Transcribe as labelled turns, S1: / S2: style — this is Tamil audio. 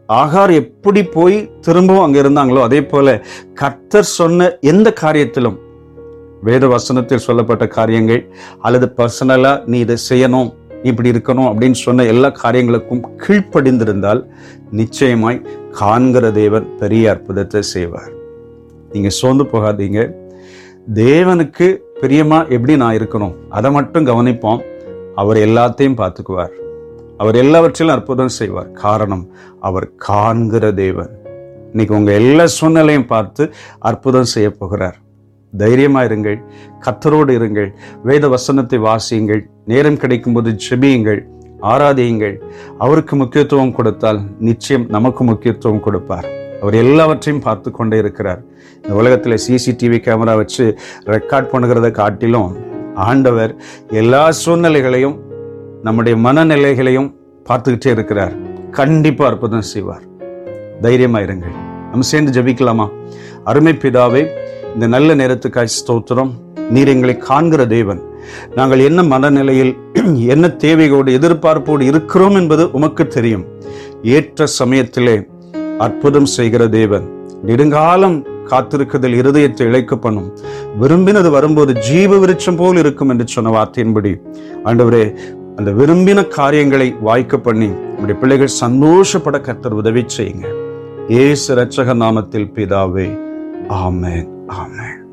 S1: ஆகார் எப்படி போய் திரும்பவும் அங்க இருந்தாங்களோ அதே போல கர்த்தர் சொன்ன எந்த காரியத்திலும் வேத வசனத்தில் சொல்லப்பட்ட காரியங்கள் அல்லது பர்சனலா நீ இதை செய்யணும் நீ இப்படி இருக்கணும் அப்படின்னு சொன்ன எல்லா காரியங்களுக்கும் கீழ்ப்படிந்திருந்தால் நிச்சயமாய் காண்கிற தேவன் பெரிய அற்புதத்தை செய்வார் நீங்க சோர்ந்து போகாதீங்க தேவனுக்கு பிரியமா எப்படி நான் இருக்கணும் அதை மட்டும் கவனிப்போம் அவர் எல்லாத்தையும் பார்த்துக்குவார் அவர் எல்லாவற்றிலும் அற்புதம் செய்வார் காரணம் அவர் காண்கிற தேவன் இன்னைக்கு உங்க எல்லா சூழ்நிலையும் பார்த்து அற்புதம் செய்ய போகிறார் தைரியமா இருங்கள் கத்தரோடு இருங்கள் வேத வசனத்தை வாசியுங்கள் நேரம் கிடைக்கும்போது ஜெபியுங்கள் ஆராதியுங்கள் அவருக்கு முக்கியத்துவம் கொடுத்தால் நிச்சயம் நமக்கு முக்கியத்துவம் கொடுப்பார் அவர் எல்லாவற்றையும் பார்த்து கொண்டே இருக்கிறார் இந்த உலகத்தில் சிசிடிவி கேமரா வச்சு ரெக்கார்ட் பண்ணுகிறத காட்டிலும் ஆண்டவர் எல்லா சூழ்நிலைகளையும் நம்முடைய மனநிலைகளையும் பார்த்துக்கிட்டே இருக்கிறார் கண்டிப்பா அற்புதம் செய்வார் தைரியமா இருங்கள் நம்ம சேர்ந்து ஜெபிக்கலாமா அருமை பிதாவே இந்த நல்ல நேரத்துக்காய் ஸ்தோத்திரம் நீர் எங்களை காண்கிற தேவன் நாங்கள் என்ன மனநிலையில் என்ன தேவைகளோடு எதிர்பார்ப்போடு இருக்கிறோம் என்பது உமக்கு தெரியும் ஏற்ற சமயத்திலே அற்புதம் செய்கிற தேவன் நெடுங்காலம் காத்திருக்குதல் இருதயத்தை இழைக்க பண்ணும் விரும்பினது வரும்போது ஜீவ விருட்சம் போல் இருக்கும் என்று சொன்ன வார்த்தையின்படி ஆண்டவரே அந்த விரும்பின காரியங்களை வாய்க்க பண்ணி நம்முடைய பிள்ளைகள் சந்தோஷப்பட கர்த்தர் உதவி செய்யுங்க ஏசு ரட்சக நாமத்தில் பிதாவே ஆமென் ஆமென்